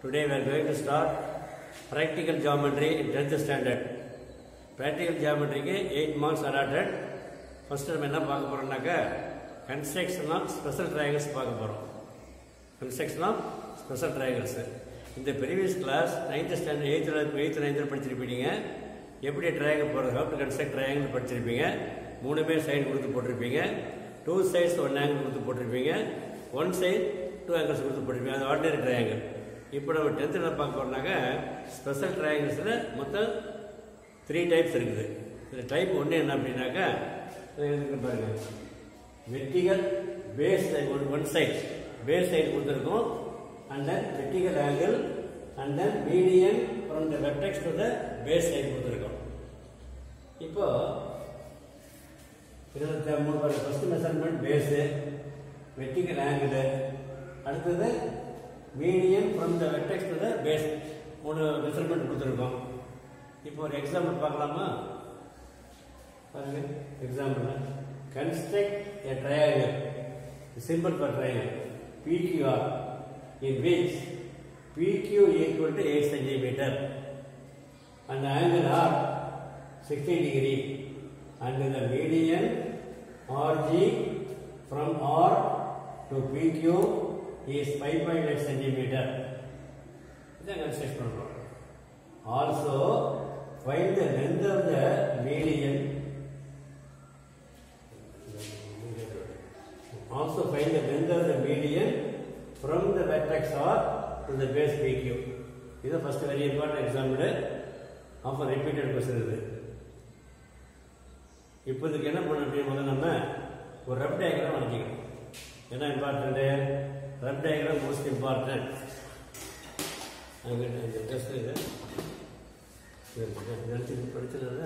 Today we are going to start practical geometry in 10th standard. Practical geometryக்கு 8 marks allotted. First நம்ம என்ன பார்க்க போறோம்னாக்க construction of special triangles பார்க்க போறோம். Construction of special triangles. இந்த previous class 9th standard 8th 8th 9th படிச்சிருப்பீங்க எப்படி triangle போடுறது how to construct triangle படிச்சிருப்பீங்க மூணுமே சைடு கொடுத்து போட்டிருப்பீங்க டூ சைட்ஸ் ஒன் ஆங்கிள் கொடுத்து போட்டிருப்பீங்க ஒன் சைடு டூ ஆங்கிள்ஸ் கொடுத்து போட்டிருப்பீங்க அது ஆர்டினரி ட்ரையாங்கிள் இப்போ நம்ம டென்த்தில் பார்க்க போறோம்னாக்க ஸ்பெஷல் ட்ரையாங்கிள்ஸில் மொத்தம் த்ரீ டைப்ஸ் இருக்குது இந்த டைப் ஒன்று என்ன அப்படின்னாக்கா இதை எழுதிக்க பாருங்க vertical base one one side base side கொடுத்துருக்கோம் and then vertical angle and then median from the vertex to the base side கொடுத்துருக்கோம் இப்போ இதில் மூணு பாருங்க first measurement base vertical angle அடுத்தது median from the vertex to the base மூணு measurement கொடுத்துருக்கோம் இப்போ ஒரு எக்ஸாம்பிள் பார்க்கலாமா பாருங்க example construct a triangle simple for triangle PQR in which PQ equal to eight centimeter and angle R 60 degree and the median RG from R to PQ is 5.8 centimeter. இதை construct பண்றோம் also find the length of the median also find the length of the median from the vertex R to the base PQ இது first very important example அப்போ repeated question இது இப்போ இதுக்கு என்ன பண்ண முடியும் முதல்ல நம்ம ஒரு ரப் டயக்ராம் வரைஞ்சிக்கணும் என்ன important rough diagram most important அங்கே இந்த டெஸ்ட் இது நினச்சி படிச்சது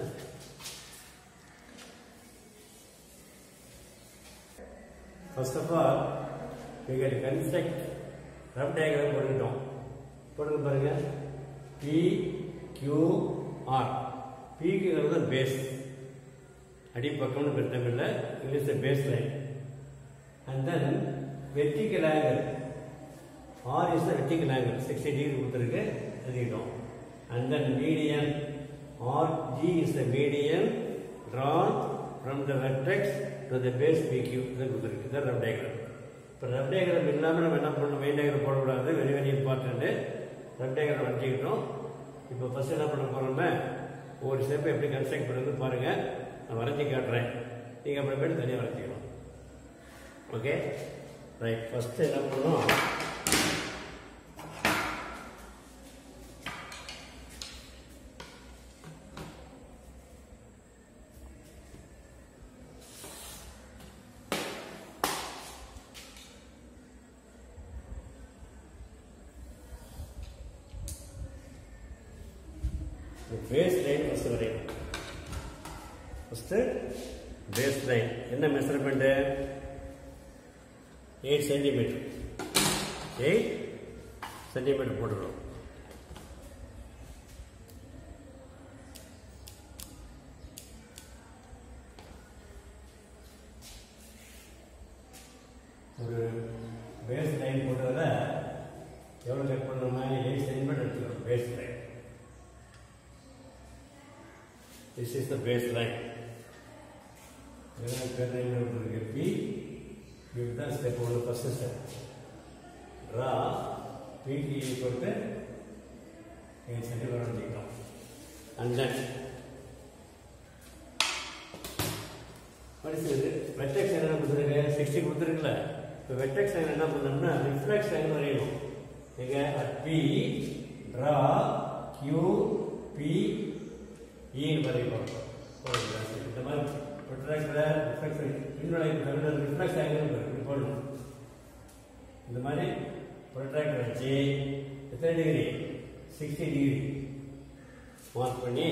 ஃபர்ஸ்ட் ஆஃப் ஆல் நீங்கள் கன்ஸ்ட்ரக்ட் ரப் டயக்ராம் போட்டுக்கிட்டோம் போட்டுக்க பாருங்க பி கியூ ஆர் பிங்கிறது பேஸ் அடிப்பக்கம்னு பெருத்தமில்ல English base line and then vertical angle R is the vertical angle sixty degree கொடுத்துருக்கு எழுதிட்டோம் and then median R G is the median drawn from the vertex to the base PQ இதை கொடுத்துருக்கு இதான் ரப் diagram இப்போ ரப் diagram இல்லாமல் நம்ம என்ன பண்ணணும் மெயின் டயக்ராம் போடக்கூடாது very very important rough diagram வரைஞ்சிக்கிட்டோம் இப்போ ஃபர்ஸ்ட் என்ன பண்ண போறோம்னா ஒரு ஸ்டெப் எப்படி கன்ஸ்ட்ரக்ட் பண்ணுறது பாருங்க நான் வரைஞ்சி காட்டுறேன் நீங்கள் அப்புறமேட்டு தனியாக வரைஞ்சிக்கணும் ஓகே ரைட் ஃபர்ஸ்ட் என்ன பண்ணணும் பேஸ் லைன் ஃபர்ஸ்ட் வரையணும் ஃபர்ஸ்ட் பேஸ் லைன் என்ன measurement eight centimeter eight centimeter போட்டுக்கிறோம் ஒரு பேஸ் லைன் போட்டதில் எவ்வளோ கட் பண்ணோம்னா எயிட் சென்டிமீட்டர் எடுத்துக்கிறோம் base line This is the baseline. P, give the step on the first step. Draw P equal to 8 centimeter theta. And then, what is it? Vertex என்ன கொடுத்துருக்கு sixty கொடுத்துருக்குல்ல இப்போ vertex line என்ன பண்ணோம்னா reflex line வரையணும் எங்க at P draw Q P ஈன்னு வரைக்கும் இந்த மாதிரி ப்ரொட்ராக்டர் ரிஃப்ளெக்ஸ் இன்னொரு ரிஃப்ளெக்ஸ் ஆங்கிள் போடணும் இந்த மாதிரி ப்ரொட்ராக்டர் வச்சு எத்தனை டிகிரி சிக்ஸ்டி டிகிரி மார்க் பண்ணி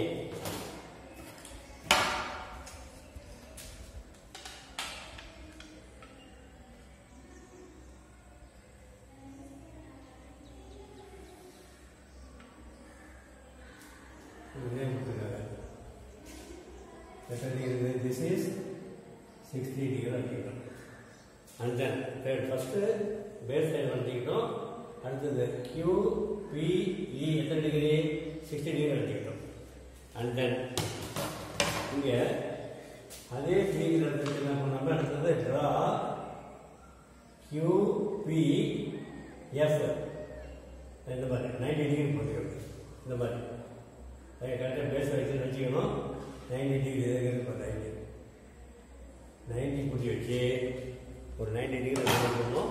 this is 60 degree வரைக்கும் and then third first base line வரைக்கும் அடுத்தது கியூ பி இ எத்தனை டிகிரி சிக்ஸ்டி டிகிரி வச்சுக்கிட்டோம் அண்ட் தென் இங்கே அதே பிங்கிற இடத்துக்கு என்ன பண்ணாம அடுத்தது ட்ரா கியூ பி எஃப் இந்த மாதிரி நைன்டி டிகிரி போட்டுக்கணும் இந்த மாதிரி கரெக்டாக பேச வச்சு வச்சுக்கணும் நைன்டி டிகிரி இருக்கு நைன்டி நைன்டி குட்டி வச்சு ஒரு நைன்டி டிகிரி பண்ணணும்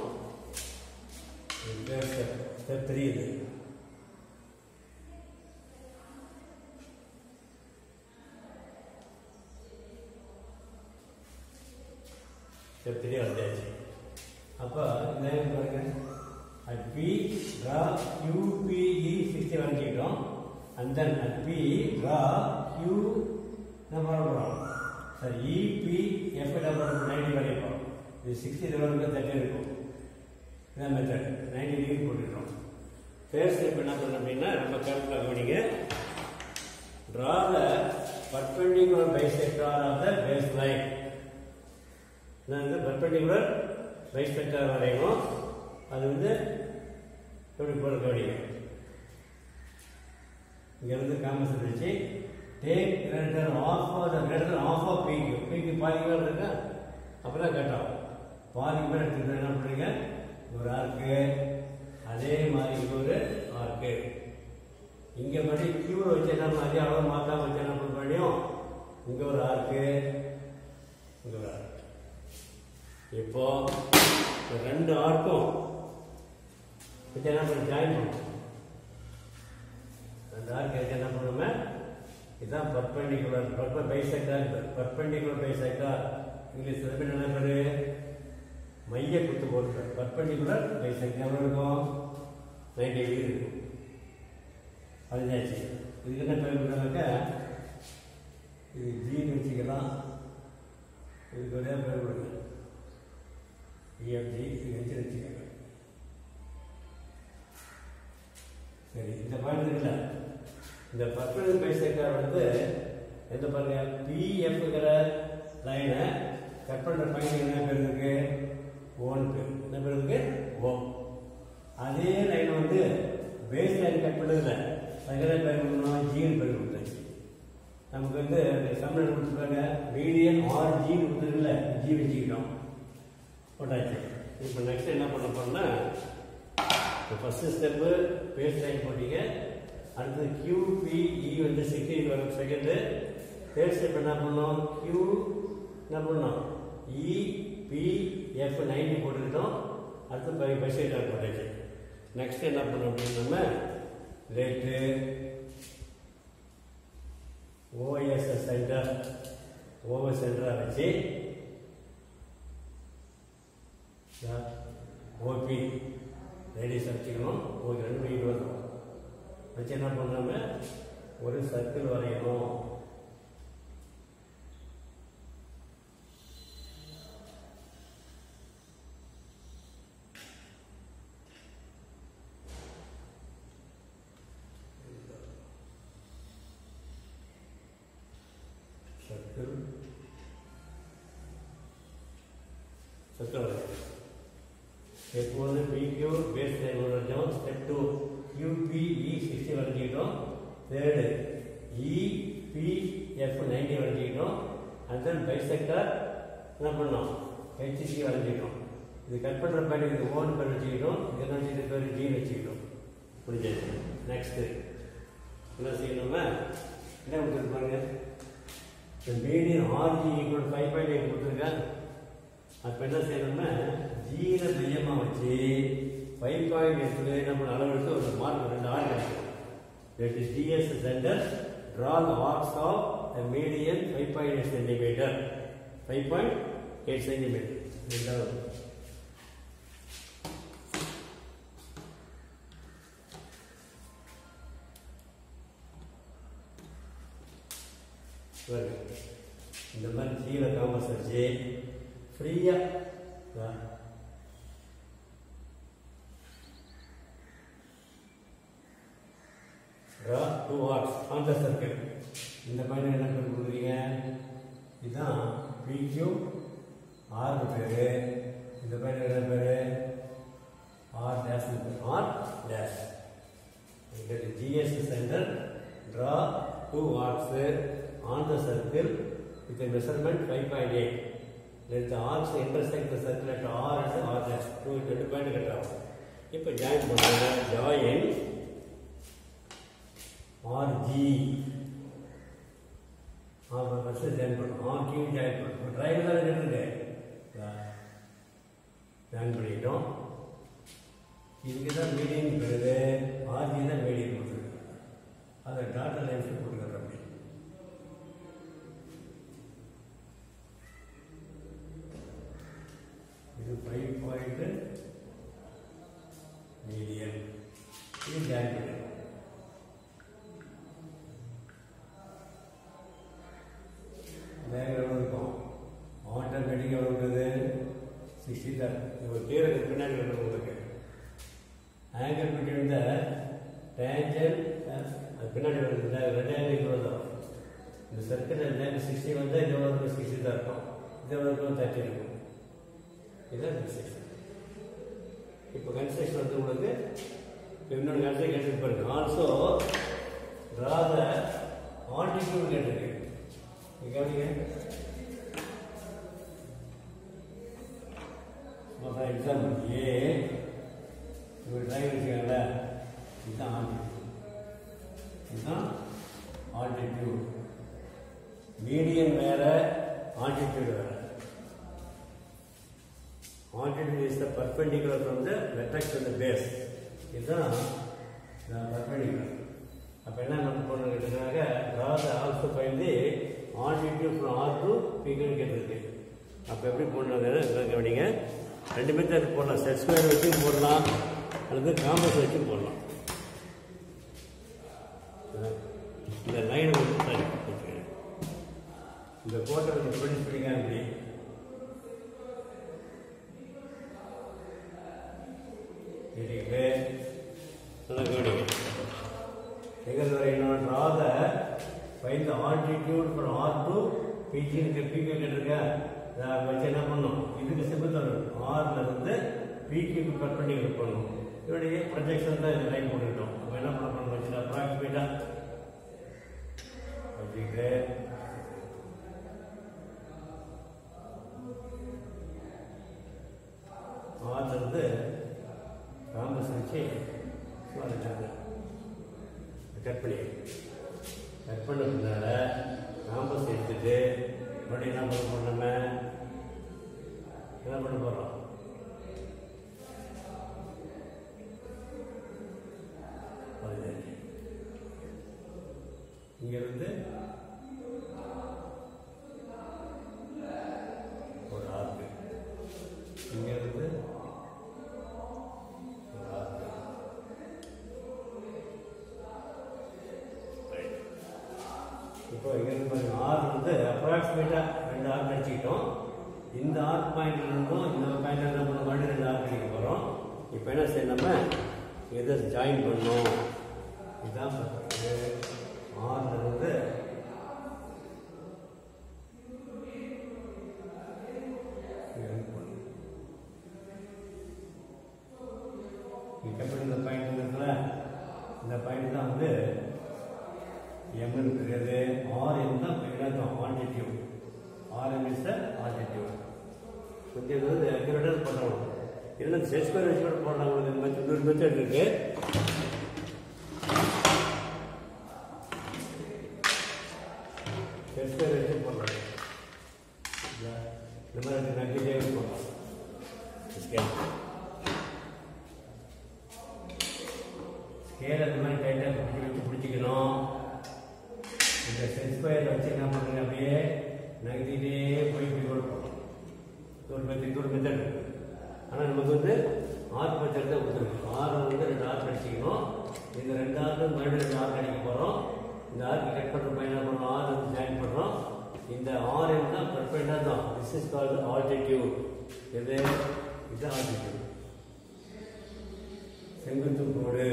ஸ்டெப் த்ரீ இது ஸ்டெப் த்ரீ வந்தாச்சு அப்போ இந்த லைன் பாருங்க at P draw QPE sixty வரைஞ்சிக்கிட்டோம் and then at P draw Q நம்ம போகிறோம் sir EP F double ninety வரைக்கும் இது சிக்ஸ்டி லெவலுக்கு தேர்ட்டி இருக்கும் இதான் மெத்தட் நைன்டி டிகிரி போட்டுக்கிறோம் ஃபேர் ஸ்டெப் என்ன பண்ணணும் அப்படின்னா ரொம்ப கேர்ஃபுல்லாக கவனிங்க draw the perpendicular bisector of the base line நான் வந்து பர்பெண்டிகுலர் பைசெக்டார் வரையணும் அது வந்து எப்படி போட கவனிங்க இங்கே வந்து காமர்ஸ் இருந்துச்சு take greater of the greater of of பீக்கு பீக்கு பாதி மேலே இருக்கா அப்பதான் கேட்டோம் பாதி மேலே எடுத்துக்கிட்டு என்ன பண்ணுறீங்க ஒரு ஆர்க்கு அதே மாதிரி இங்க ஒரு ஆர்க்கு இங்கே மறுபடி கியூவில் வச்சு என்ன பண்ண அதே அளவு மாற்றாம வச்சு என்ன பண்ண முடியும் இங்கே ஒரு ஆர்க்கு இங்கே ஒரு ஆர்க்கு இப்போ இந்த ரெண்டு ஆர்க்கும் வச்சு என்ன பண்ணி ஜாயின் பண்ணும் ரெண்டு ஆர்க்கு வச்சு என்ன பண்ணுமே இதுதான் பர்பெண்டிகுலர் பர்ப பைசெக்டார் பர்பெண்டிகுலர் பைசெக்டார் இங்கிலீஷ் என்ன பேரு மைய குத்து போட்டு பர்பெண்டிகுலர் பைசெக்டார் எவ்வளோ இருக்கும் நைன்டி டிகிரி இருக்கும் பதினஞ்சு இதுக்கு என்ன பேர் கொடுத்தாக்க இது ஜின்னு வச்சுக்கலாம் இதுக்கு ஒரே பேர் கொடுங்க இஎஃப்ஜி இது வச்சு வச்சுக்கோங்க சரி இந்த பாயிண்ட் இருக்குல்ல இந்த பர்பல் பைசெக்டார் வந்து எந்த பாருங்க பிஎஃப்ங்கிற லைனை கட் பண்ணுற பாயிண்ட் என்ன பேர் இருக்கு ஓன் பேர் என்ன பேர் இருக்கு ஓ அதே லைன் வந்து பேஸ் லைன் கட் பண்ணதில்ல அதுக்கு என்ன பேர் கொடுக்கணும் ஜீன் பேர் கொடுத்தாச்சு நமக்கு வந்து சம்பளம் கொடுத்துருக்காங்க மீடியன் ஆர் ஜீன் கொடுத்துருக்குல்ல ஜி வச்சுக்கிட்டோம் போட்டாச்சு இப்போ நெக்ஸ்ட் என்ன பண்ண போறோம்னா ஃபர்ஸ்ட் ஸ்டெப்பு பேஸ் லைன் போட்டீங்க அடுத்தது கியூ பி இ வந்து சிக்ஸ்டி வரும் செகண்டு தேர்ட் ஸ்டெப் என்ன பண்ணோம் கியூ என்ன பண்ணோம் இ பி எஃப் நைன்டி போட்டுக்கிட்டோம் அடுத்து பை பைசைட்டார் போட்டாச்சு நெக்ஸ்ட் என்ன பண்ணோம் அப்படின்னு நம்ம ரேட்டு ஓஎஸ்எஸ் சென்டர் ஓவர் சென்டராக வச்சு ஓபி லேடிஸ் வச்சுக்கணும் ஒரு ரெண்டு மணிக்கு வரும் வச்சு என்ன பண்ணாம ஒரு சர்க்கிள் வரையணும் சர்க்கிள் சர்க்கிள் வரையணும் ஸ்டெப் ஒன்று பிக்யூ பேஸ் லைன் வரைஞ்சோம் ஸ்டெப் டூ யூபிஇ சிக்ஸ்டி வரைஞ்சிக்கிட்டோம் தேர்டு இபிஎஃப் நைன்டி வரைஞ்சிக்கிட்டோம் அண்ட் தென் பைசெக்டர் என்ன பண்ணோம் ஹெச்சிசி வரைஞ்சிக்கிட்டோம் இது கட் பண்ணுற பேர் இது ஓன் பேர் வச்சுக்கிட்டோம் இது என்ன வச்சுக்கிட்டு பேர் ஜி வச்சுக்கிட்டோம் முடிஞ்சாச்சு நெக்ஸ்ட்டு என்ன செய்யணுமா என்ன கொடுத்துருப்பாங்க இந்த median RG equal five point eight கொடுத்துருக்கேன் அப்போ என்ன செய்யணும்னா ஜீர மையமாக வச்சு ஃபைவ் பாயிண்ட் எடுத்து நம்ம அளவு எடுத்து ஒரு மார்க் ரெண்டு ஆறு கிடைக்கும் that is DS center draw the arcs of the median five point eight centimeter five point eight centimeter ரெண்டாவது பாருங்க. இந்த மாதிரி ஜீர காமர்ஸ் வச்சு ஃப்ரீயாக draw two arcs on the circle இந்த மாதிரி என்ன பண்ணி கொடுக்குறீங்க இதுதான் பிக்யூ ஆர் பேர் இந்த மாதிரி என்ன பேர் R dash R dash get GS center, draw two arcs on the circle with a measurement 5.8. Let the arcs intersect the circle at R and R dash. Two ரெண்டு பாயிண்ட் கட் ஆகும் இப்போ join பண்ணுங்க join RG ஆமாம் first join பண்ணுறோம் R Q join பண்ணுறோம் டிரைவர் தான் கேட்டுருக்கு ஜாயின் பண்ணிட்டோம் இதுக்கு தான் மீடியம் பெறுது ஆர்ஜி தான் மீடியம் கொடுத்துருக்கு அதை டாட்டா லைன்ஸில் கொடுக்குறோம் அப்படி இது ஃபைவ் பாயிண்ட் மீடியம் இது ஜாயின் பண்ணிடுறோம் வேக எவ்வளோ இருக்கும் ஆட்டோமேட்டிக் எவ்வளோ இருக்குது சிக்ஸ்டி தான் ஒரு கீழே பின்னாடி வரணும் உங்களுக்கு ஆங்கிள் பிட்வீன் த டேஞ்சன் அது பின்னாடி வருது ரெண்டு ஆங்கிள் இவ்வளோ தான் இந்த சர்க்கிள் ஆங்கிள் சிக்ஸ்டி வந்தால் இது எவ்வளோ சிக்ஸ்டி தான் இருக்கும் இது எவ்வளோ இருக்கும் தேர்ட்டி இருக்கும் இதுதான் கன்ஸ்ட்ரக்ஷன் இப்போ கன்ஸ்ட்ரக்ஷன் வந்து உங்களுக்கு இப்போ இன்னொரு கன்ஸ்ட்ரக்ஷன் கேட்டு பாருங்க ஆல்சோ ட்ரா த ஆல்டிடியூட் கேட்டிருக்கு நீங்க கவனிங்க ஃபார் எக்ஸாம்பிள் ஏ ஒரு டிரைவர் வச்சுக்கல இதுதான் ஆல்டிடியூட் இதுதான் ஆல்டிடியூட் மீடியம் வேற ஆல்டிடியூட் வேற altitude is the perpendicular from the vertex to the base இதுதான் perpendicular அப்போ என்ன நம்ம பண்ணணும் கேட்டீங்கன்னாக்க draw the also find the altitude from R to P க்கு கேட்டிருக்கு அப்போ எப்படி போடணும் கவனிங்க ரெண்டு மெத்தட் போடலாம் செட் ஸ்கொயர் வச்சும் போடலாம் அல்லது காம்பஸ் வச்சும் போடலாம் இந்த லைன் வந்து சரி வச்சுக்கிறேன். இந்த கோட்டை வந்து ப்ரொடியூஸ் பண்ணிக்க அப்படி இருக்கு நல்லா கவனிங்க எங்கள் வரையணும் draw the fine the altitude from R to PG இருக்கு பிக்கு கேட்டிருக்க அதை வச்சு என்ன பண்ணணும் இதுக்கு சிம்பிள் தரணும் ஆர்ல இருந்து பிக்கு கட் பண்ணி கட் பண்ணணும் இதோடைய ப்ரொஜெக்ஷன் தான் இந்த லைன் போட்டுக்கிட்டோம் அப்போ என்ன பண்ண பண்ண வச்சு அப்ராக்சிமேட்டா வச்சுக்கிட்டு ஆர்ல இருந்து காம்பஸ் வச்சு வரைஞ்சாங்க கட் பண்ணி கட் பண்ண பின்னால காம்பஸ் எடுத்துட்டு மறுபடியும் என்ன பண்ண போறோம் நம்ம என்ன பண்ண போறோம் பதினஞ்சு இங்க இருந்து ஒரு ஆறு இங்க இருந்து ஒரு ஆறு இப்போ இங்கிருந்து பாருங்க ஆர் வந்து அப்ராக்சிமேட்டாக ரெண்டு ஆர்க் அடிச்சுக்கிட்டோம் இந்த ஆர்க் பாயிண்ட்ல இருந்தும் இந்த பாயிண்ட்ல என்ன பண்ண மாதிரி ரெண்டு ஆர்க் அடிக்க போகிறோம் இப்போ என்ன செய்யணும் நம்ம இதை ஜாயின் பண்ணோம் இதுதான் ஆர்ல இருந்து இங்க இருந்து போகணும். இங்க கட் பண்ணி இந்த பாயிண்ட் இருக்குல்ல இந்த பாயிண்ட் தான் வந்து எம் இருக்கிறது ஆர் எம் தான் என்னதான் altitude R M is the altitude கொஞ்சம் இது வந்து அக்யூரேட்டாக பண்ணணும் இல்லை செட் ஸ்கொயர் வச்சு கூட போடலாம் உங்களுக்கு இந்த மாதிரி இன்னொரு மெத்தட் இருக்கு செட் ஸ்கொயர் வச்சு போடலாம் இந்த மாதிரி நம்பிக்கையே போடலாம் ஸ்கேல் ஸ்கேல் அந்த மாதிரி டைட்டாக பிடிச்சி வச்சு பிடிச்சிக்கணும் இந்த செட் ஸ்கொயர் வச்சு என்ன பண்ணுங்க அப்படியே நகர்த்திட்டே போய் இப்படி கொடுப்போம் ஒரு மெத்தட் ஒரு மெத்தட் ஆனால் நமக்கு வந்து ஆர்க் மெத்தட் தான் கொடுத்துருக்கு ஆறு வந்து ரெண்டு ஆர்க் அடிச்சிக்கணும் இந்த ரெண்டு ஆர்க்கு மறுபடியும் ரெண்டு ஆர்க் அடிக்க போகிறோம் இந்த ஆர்க் கட் பண்ணுற பையன் என்ன பண்ணுறோம் ஆர் வந்து ஜாயின் பண்ணுறோம் இந்த ஆர் எம் தான் பர்ஃபெக்டாக தான் திஸ் இஸ் கால்டு ஆல்டிடியூட் இது இது ஆல்டிடியூட் செங்குத்து கோடு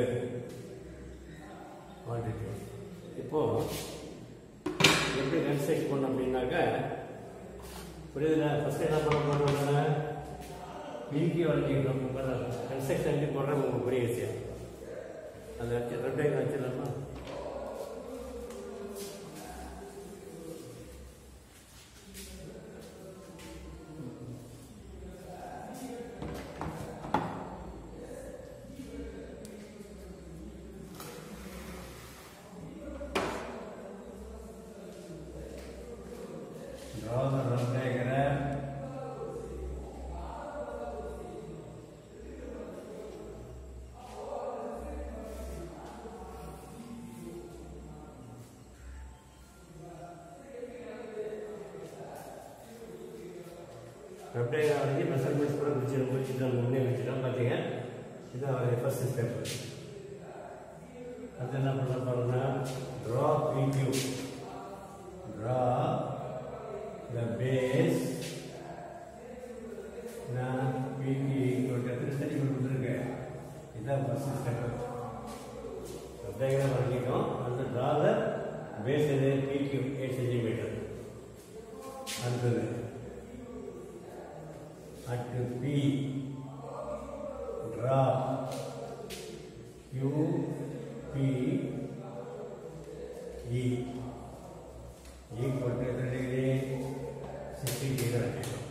ஆல்டிடியூட் இப்போ எப்படி கன்ஸ்ட்ரக்ட் பண்ணோம் அப்படின்னாக்க புரியுதுல ஃபர்ஸ்ட் என்ன பண்ண போறோம் பிக்கு வரைஞ்சிக்கணும் கன்ஸ்ட்ரக்ஷன் எப்படி போடுறது உங்களுக்கு புரிய விஷயம் அந்த ரெண்டு வச்சிடலாமா Draw the rough diagram. rough diagram வந்து மெஷர்மெண்ட்ஸ் கூட முடிச்சு முடிச்சுட்டு நம்ம முன்னே வச்சுட்டோம் பார்த்தீங்க இதுதான் ஃபர்ஸ்ட் ஸ்டெப் அது என்ன பண்ண போறோம்னா draw PQ draw the base நான் பிடி ஈக்குவல் எத்தனை சென்டிமீட்டர் கொடுத்துருக்கேன் இதான் ஃபர்ஸ்ட் ஸ்டெப் டயக்ராம் பண்ணிட்டோம் அந்த ட்ரால பேஸ் எது பிக்யூ எயிட் சென்டிமீட்டர் அடுத்தது at P draw U P E equal to எத்தனை டிகிரி சிக்ஸ்டி டிகிரி வச்சுக்கணும்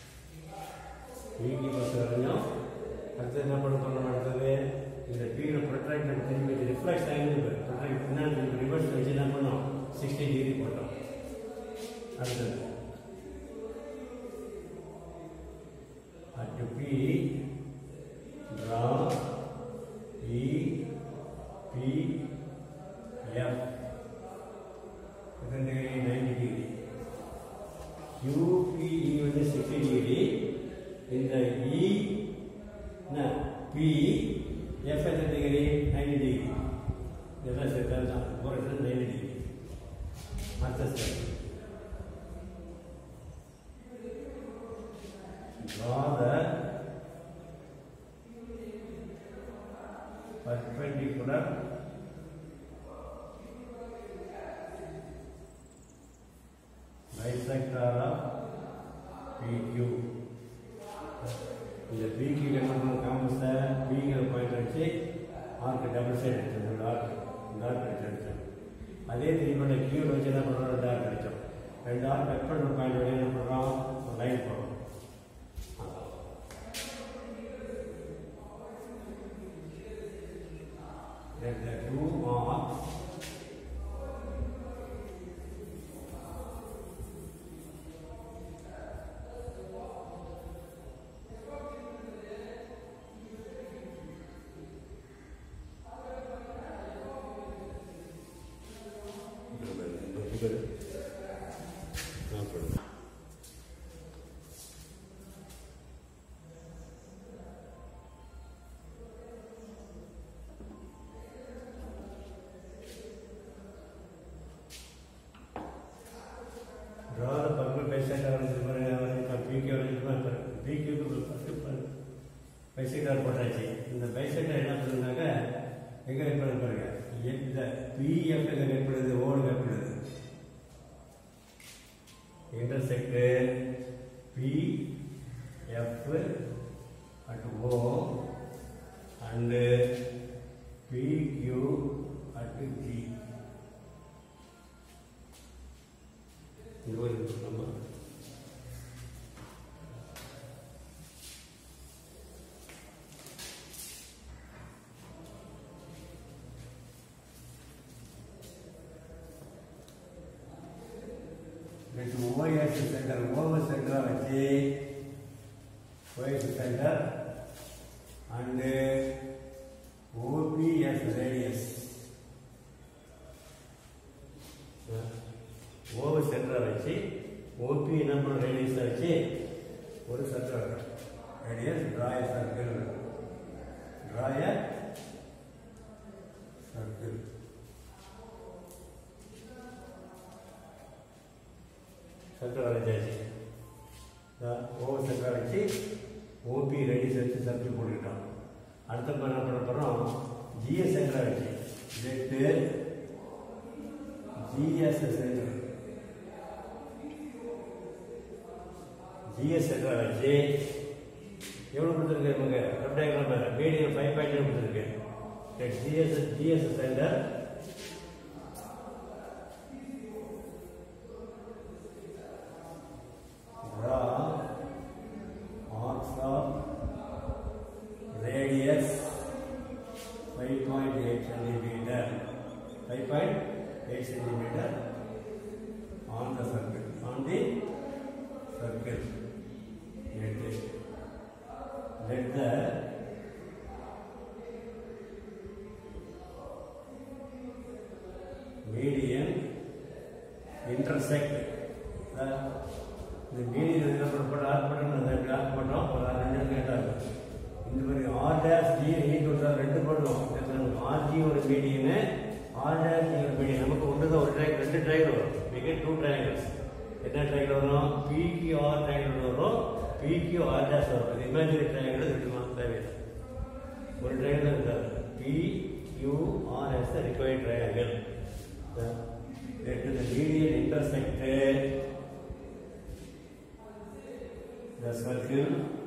ஈக்கு பஸ் வரைஞ்சோம் அடுத்து என்ன பண்ண போறோம் அடுத்தது இந்த டீல ப்ரொட்ராக்ட் திரும்பி ரிஃப்ளெக்ஸ் ஆகிடுது ப்ரொட்ராக்ட் பின்னாடி ரிவர்ஸ் வச்சு என்ன பண்ணோம் சிக்ஸ்டி டிகிரி போட்டோம் அடுத்தது at P draw E P F எத்தனை டிகிரி நைன்டி டிகிரி யூபிஇ வந்து சிக்ஸ்டி டிகிரி இந்த இ பி எஃப் எத்தனை டிகிரி நைன்டி டிகிரி இதெல்லாம் சேர்த்தா தான் ஒரு நைன்டி டிகிரி அடுத்த step draw the perpendicular bisector of PQ. இந்த பிக்கு என்ன பண்ணணும் காம்பஸை பிங்கிற பாயிண்ட் வச்சு ஆர்க்கு டபுள் சைடு எடுத்தோம் டார்க் டார்க் அடிச்சு எடுத்தோம் அதே திருப்பி கியூ வச்சு என்ன பண்ணுறோம் டார்க் அடித்தோம் ரெண்டு ஆர்க் கட் பண்ணுற பாயிண்ட் வழியாக என்ன பண்ணுறோம் லைன் போடுறோம் Let the two arcs Draw the permanent bisector on the PQ PQ bisector போட்டாச்சு இந்த பைசெக்டார் என்ன பண்ணுனாக்க எங்கே கட் பண்ண பாருங்க இந்த பிஎஃப் எங்கே கட் பண்ணுது ஓடு கட் பண்ணுது intersect P F at O and P Q at G. இங்க ஒரு நம்ம Next OS center, OS center வச்சு OS center and OPS radius. OS center வச்சு OP என்ன பண்ண radius வச்சு ஒரு circle radius draw a circle draw a circle circle வரைஞ்சாச்சு ஓவர் சர்க்கிள் வச்சு ஓபி ரெடிஸ் வச்சு சர்க்கிள் போட்டுக்கிட்டோம் அடுத்த என்ன பண்ண போகிறோம் ஜிஎஸ் சென்டரை வச்சு ஜெட்டு ஜிஎஸ் சென்டர் ஜிஎஸ் சென்டரை வச்சு எவ்வளோ கொடுத்துருக்கு நமக்கு left diagram median five point கொடுத்துருக்கு GS GS center draw arcs of radius 5.8 centimeter 5.8 centimeter on the circle on the circle let the let the median intersect the இந்த median என்ன பண்ண add பண்ணணும் அந்த ஆட் பண்ணோம் ஒரு ரெண்டு கேட்டாங்க இந்த மாதிரி ஆர் டேஷ் ஜி ஈட் விட்டா ரெண்டு பண்ணுவோம் ஆர் ஜி ஒரு மீடியனு ஆர் டேஷ் ஜி ஒரு மீடியம் நமக்கு ஒன்று தான் ஒரு ட்ரைக் ரெண்டு ட்ரைகல் வரும் மிக டூ ட்ரைகல்ஸ் என்ன ட்ரைகல் வரும் பிக்யூ ஆர் ட்ரைகல் வரும் பிக்யூ ஆர் டேஷ் வரும் இது இமேஜினரி ட்ரைகல் ரெண்டு தேவையில்லை ஒரு ட்ரைகல் இருக்காது P Q R S required triangle let the median intersect the circle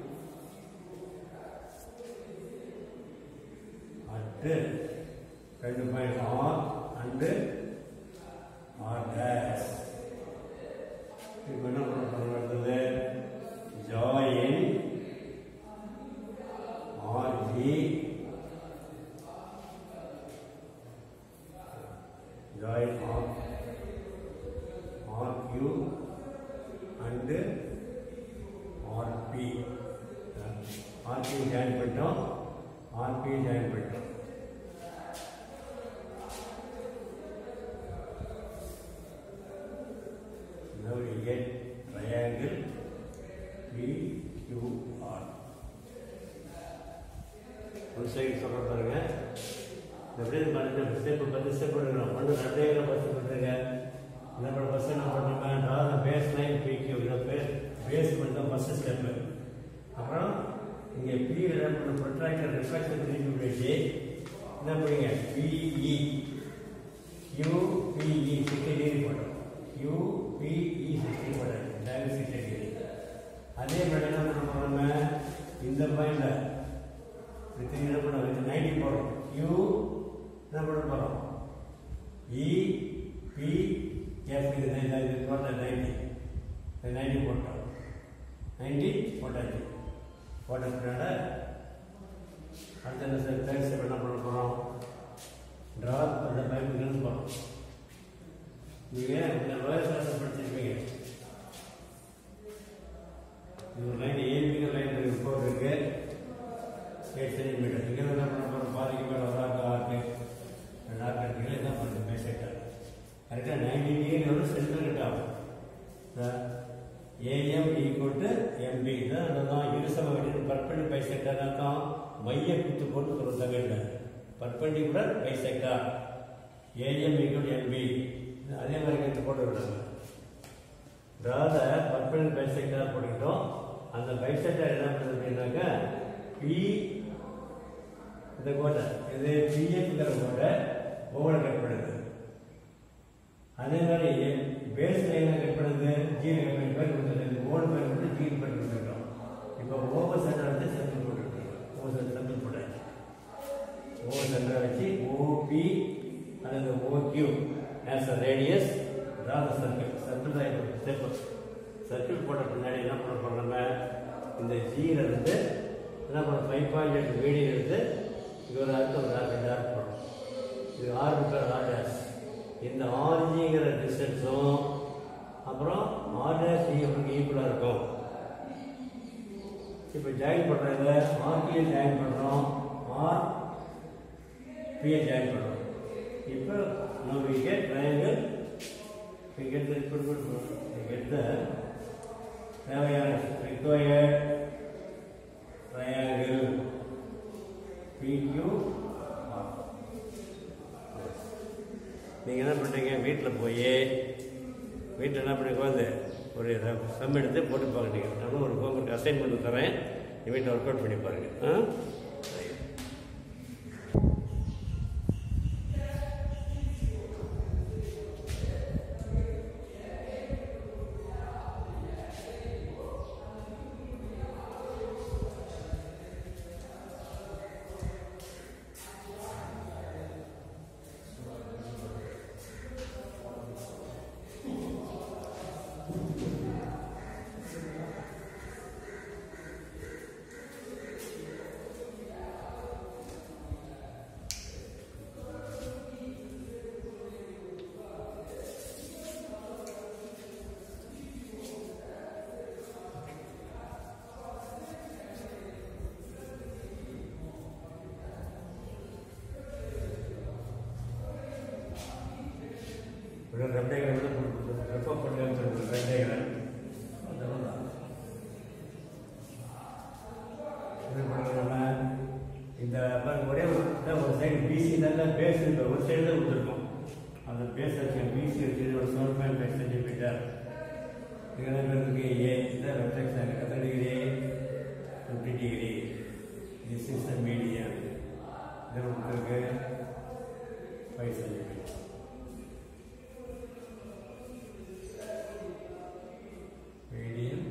at ரெண்டு point R and R dash இப்போ என்ன பண்ண பண்ணுறது join RG join R RQ and RP. RP join பண்ணிட்டோம் RP ஜாயின் பண்ணிட்டோம் Now we get triangle PQR. ஒரு சைடு சொல்ற பாருங்க இந்த எப்படி பாருங்க ஸ்டெப் பத்து ஸ்டெப் எடுக்கிறோம் ஒன்று ரெண்டே பஸ் பண்ணுறேங்க நம்மளோட ஃபஸ்ட் என்ன பண்ணுறோம் draw the base line PQ இதை பேஸ் பேஸ் பண்ணி தான் ஃபஸ்ட்டு ஸ்டெப்பு அப்புறம் இங்கே பி என்ன பண்ண ப்ரொட்ராக்டர் ரிஃப்ளெக்ஷன் திருப்பி வச்சு என்ன பண்ணுங்க பிஇ யூபிஇ சிக்ஸ்டி டிகிரி போட்டோம் யூபிஇ சிக்ஸ்டி போட்டோம் டைவ் சிக்ஸ்டி டிகிரி அதே மாதிரி என்ன பண்ண போகிறோம் இந்த பாயிண்டில் இப்படி திரும்பி என்ன பண்ண நைன்டி போடுறோம் யூ என்ன பண்ண போகிறோம் இ பி எஃப் இது நைன் இது டோட்டல் நைன்டி இது நைன்டி போட்டோம் நைன்டி போட்டாச்சு போட்ட பின்னாட அடுத்த என்ன சார் தேர்ட் ஸ்டெப் என்ன பண்ண போகிறோம் ட்ரா அந்த பைப்புக்கு போகிறோம் நீங்கள் இந்த லோயர் கிளாஸ் படிச்சிருப்பீங்க இது ஒரு லைன் ஏபிங்க லைன் இருக்கு போர் இருக்கு எயிட் சென்டிமீட்டர் இங்கே என்ன பண்ண போகிறோம் பாதிக்கு மேலே ஒரு ஆக்கு ஆக்கு ரெண்டு ஆக்கு இருக்கீங்களா என்ன பண்ணுறது பேசிட்டார் கரெக்டாக நைன்டி டிகிரி வந்து சென்டர் கிட்ட ஆகும் ஏஎம் ஈக்குவல் டு எம்பி தான் அதுதான் இருசம வெட்டின் பர்பெண்ட் பைசெக்டர் அர்த்தம் மைய குத்து போட்டு சொல்ல தமிழ்ல perpendicular bisector AM equal MP அதே மாதிரி கற்று போட்டு விடுறாங்க அதாவது பர்பெண்ட் பைசெக்டர் போட்டுக்கிட்டோம் அந்த பைசெக்டர் என்ன பண்ணுது அப்படின்னாக்கா பி இந்த கோட்டை இது பிஎஃப்ங்கிற கோட்டை ஒவ்வொரு கட் பண்ணுது அதே மாதிரி பேஸ் லைனை கட் பண்ணது ஜீரோ கட் பேர் கொடுத்துருக்கு ஓன் பேர் வந்து ஜீரோ பேர் கொடுத்துருக்கோம் இப்போ ஓவர் சென்டர் வந்து சென்டர் போட்டுருக்கோம் ஓவர் சென்டர் போட்டாச்சு ஓவர் சென்டர் வச்சு ஓபி அல்லது ஓக்யூ ஆஸ் அ ரேடியஸ் ராத சர்க்கிள் சர்க்கிள் தான் இது ஸ்டெப் சர்க்கிள் போட்ட பின்னாடி என்ன பண்ண போகிறோம் இந்த ஜீல இருந்து என்ன பண்ண ஃபைவ் பாயிண்ட் எயிட் மீடியம் இருந்து இது ஒரு ஆர்க்கு ஒரு ஆர் ரெண்டு ஆர்க் போடும் இது ஆறு பேர் ஆர் டேஷ் இந்த ஆர்ஜிங்கிற டிஸ்டன்ஸும் அப்புறம் ஆர் டேஷ் இவருக்கு ஈக்குவலாக இருக்கும் இப்போ ஜாயின் பண்ணுறதுல ஆர்பியை ஜாயின் பண்ணுறோம் ஆர் பியை ஜாயின் பண்ணுறோம் இப்போ நம்ம we get triangle we get the good good we get the தேவையான required triangle PQ R நீங்கள் என்ன பண்ணுறீங்க வீட்டில் போய் வீட்டில் என்ன பண்ணி உட்காந்து ஒரு சம் எடுத்து போட்டு பார்க்குறீங்க நானும் ஒரு ஹோம்ஒர்க் அசைன்மெண்ட் தரேன் நீ வீட்டில் ஒர்க் அவுட் பண்ணி பாருங்கள் ஆ ஒரு ரெப் டயக்ராம் ரெஃபர் பண்ணுங்க ரெப் டயக்ராம் இது பண்ணுறோம்னா இந்த பாருங்க, ஒரே ஒரு இதான் ஒரு சைடு பிசி தான் பேஸ் இந்த ஒரு சைடு தான் கொடுத்துருக்கோம் அந்த பேஸ் வச்சு பிசி வச்சு ஒரு செவன் பாயிண்ட் ஃபைவ் சென்டிமீட்டர் இதுக்கு ஏ இந்த ரெஃப்ளெக்ஷன் எத்தனை degree fifty degree this is the medium இது உங்களுக்கு ஃபைவ் சென்டிமீட்டர் மீடியம்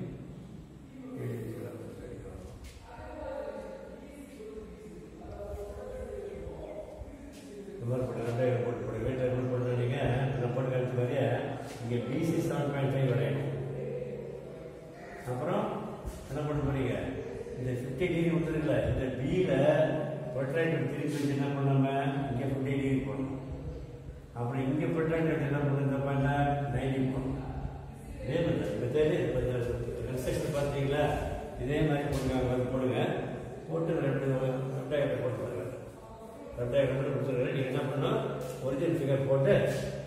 இந்த மாதிரி போட்டு ரெண்டே போட்டு போட்டு வீட்டில் எப்படி போட்டு நீங்கள் நான் போட்டு கழிச்சு மாதிரியே இங்கே பிசி செவன் பாயிண்ட் ஃபைவ் வரையணும் அப்புறம் என்ன பண்ண போறீங்க இந்த ஃபிஃப்டி டிகிரி கொடுத்துருக்கல இந்த பியில் பொட்ராய்ட் திருப்பி வச்சு என்ன பண்ணாம இங்கே ஃபிஃப்டி டிகிரி போடணும் அப்புறம் இங்கே பொட்ராய்ட் வச்சு என்ன பண்ணணும் இந்த பண்ண நைன்டி போடணும் இதே மாதிரி இப்போ தெரியுது கன்ஸ்ட்ரக்ஷன் பார்த்தீங்களா இதே மாதிரி போடுங்க வந்து போடுங்க போட்டு ரெண்டு ரெண்டாயிரத்தை போட்டு பாருங்க ரெண்டாயிரம் கொடுத்துருங்க நீங்கள் என்ன பண்ணணும் ஒரிஜினல் ஃபிகர் போட்டு